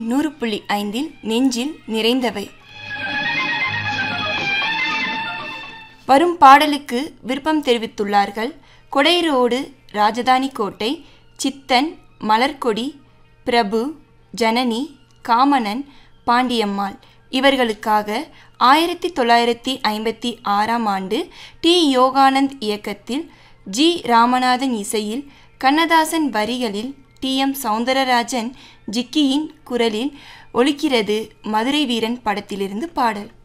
நூறு புள்ளி ஐந்தில் நெஞ்சில் நிறைந்தவை வரும் பாடலுக்கு விருப்பம் தெரிவித்துள்ளார்கள் கொடைரோடு ராஜதானி கோட்டை சித்தன் மலர்கொடி பிரபு ஜனனி காமனன் பாண்டியம்மாள் இவர்களுக்காக ஆயிரத்தி தொள்ளாயிரத்தி ஐம்பத்தி ஆறாம் ஆண்டு டி யோகானந்த் இயக்கத்தில் ஜி ராமநாதன் இசையில் கண்ணதாசன் வரிகளில் டி எம் சௌந்தரராஜன் ஜிக்கியின் குரலில் ஒலிக்கிறது மதுரை வீரன் படத்திலிருந்து பாடல்